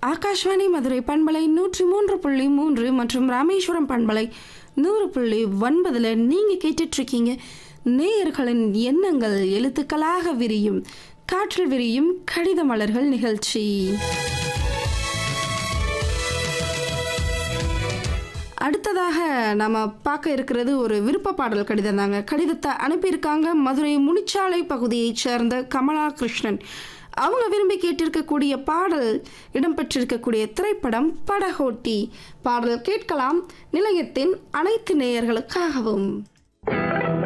ஆகாஷ்வாணி மதுரை பண்பலை நூற்றி மூன்று புள்ளி மூன்று மற்றும் ராமேஸ்வரம் பண்பலை நூறு புள்ளி ஒன்பதில் நீங்கள் கேட்டுட்ருக்கீங்க நேயர்களின் எண்ணங்கள் எழுத்துக்களாக விரியும் காற்றில் விரியும் கடித மலர்கள் நிகழ்ச்சி அடுத்ததாக நம்ம பார்க்க இருக்கிறது ஒரு விருப்ப பாடல் கடிதம் தாங்க கடிதத்தை அனுப்பியிருக்காங்க மதுரை முனிச்சாலை பகுதியைச் சேர்ந்த கமலா கிருஷ்ணன் அவங்க விரும்பி கேட்டிருக்கக்கூடிய பாடல் இடம்பெற்றிருக்கக்கூடிய திரைப்படம் படகோட்டி பாடல் கேட்கலாம் நிலையத்தின் அனைத்து நேயர்களுக்காகவும்